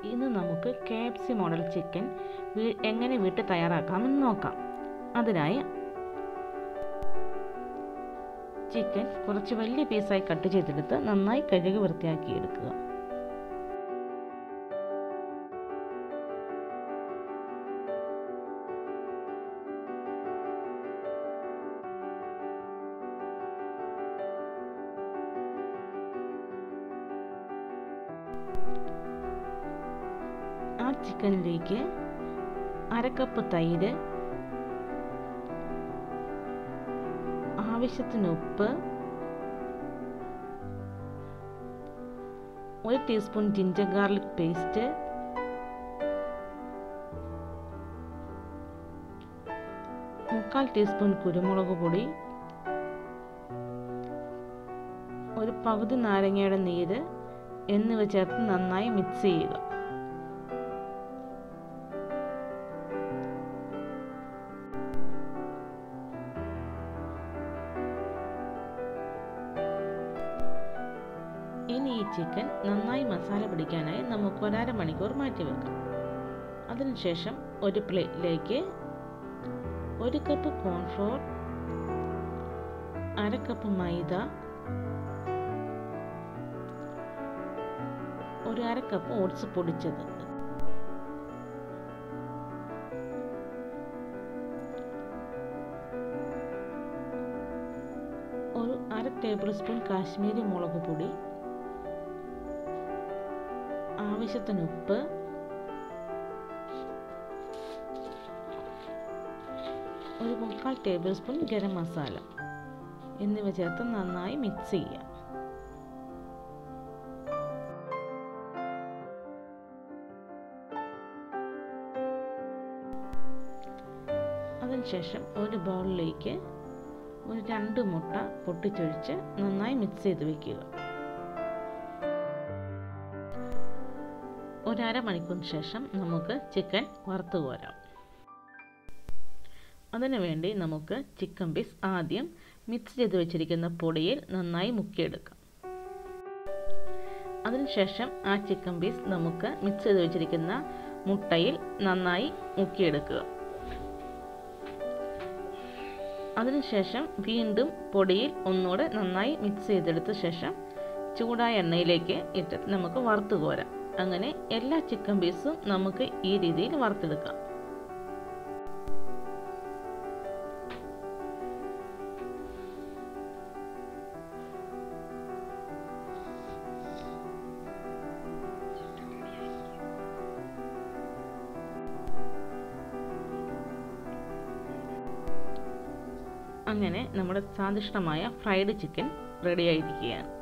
ഇന്ന് നമുക്ക് K F C model chicken വീ- എങ്ങനെ വീട്ടിൽ തയ്യാറാക്കാമെന്ന് നോക്കാം അതിനായി ചിക്കൻ കുറച്ച് വലിയ പീസായി കട്ട് ചെയ്തെടുത്ത് നന്നായി കഴുകി വൃത്തിയാക്കി എടുക്കുക ആ ചിക്കനിലേക്ക് അര കപ്പ് തൈര് ആവശ്യത്തിന് ഉപ്പ് ഒരു ടീസ്പൂൺ ജിഞ്ചർ ഗാർലിക് പേസ്റ്റ് മുക്കാൽ ടീസ്പൂൺ കുരുമുളക് പൊടി ഒരു പകുതി നാരങ്ങയുടെ നീര് എന്നിവ ചേർത്ത് നന്നായി മിക്സ് ചെയ്യുക ഇനി ഈ ചിക്കൻ നന്നായി മസാല പിടിക്കാനായി നമുക്ക് ഒരര മണിക്കൂർ മാറ്റി വെക്കാം അതിനുശേഷം ഒരു പ്ലേറ്റിലേക്ക് ഒരു കപ്പ് കോൺഫ്ലോർ അര കപ്പ് മൈദ ഒരു അര കപ്പ് ഓട്സ് പൊടിച്ചത് ഒരു അര ടേബിൾ സ്പൂൺ കാശ്മീരി മുളക് പൊടി ആവശ്യത്തിന് ഉപ്പ് ഒരു മുക്കാൽ ടേബിൾ സ്പൂൺ ഗരം മസാല എന്നിവ ചേർത്ത് നന്നായി മിക്സ് ചെയ്യാം അതിനുശേഷം ഒരു ബൗളിലേക്ക് ഒരു രണ്ട് മുട്ട പൊട്ടിച്ചൊഴിച്ച് നന്നായി മിക്സ് ചെയ്ത് വെക്കുക ഒരര മണിക്കൂറിന് ശേഷം നമുക്ക് ചിക്കൻ വറുത്ത് കോരാം അതിനുവേണ്ടി നമുക്ക് ചിക്കൻ പീസ് ആദ്യം മിക്സ് ചെയ്ത് വെച്ചിരിക്കുന്ന പൊടിയിൽ നന്നായി മുക്കിയെടുക്കാം അതിനുശേഷം ആ ചിക്കൻ പീസ് നമുക്ക് മിക്സ് ചെയ്ത് വെച്ചിരിക്കുന്ന മുട്ടയിൽ നന്നായി മുക്കിയെടുക്കുക അതിനുശേഷം വീണ്ടും പൊടിയിൽ ഒന്നുകൂടെ നന്നായി മിക്സ് ചെയ്തെടുത്ത ശേഷം ചൂടായ എണ്ണയിലേക്ക് ഇട്ട് നമുക്ക് വറുത്ത് കോരാം അങ്ങനെ എല്ലാ ചിക്കൻ പീസും നമുക്ക് ഈ രീതിയിൽ വറുത്തെടുക്കാം അങ്ങനെ നമ്മുടെ സ്വാദിഷ്ടമായ ഫ്രൈഡ് ചിക്കൻ റെഡി ആയിരിക്കുകയാണ്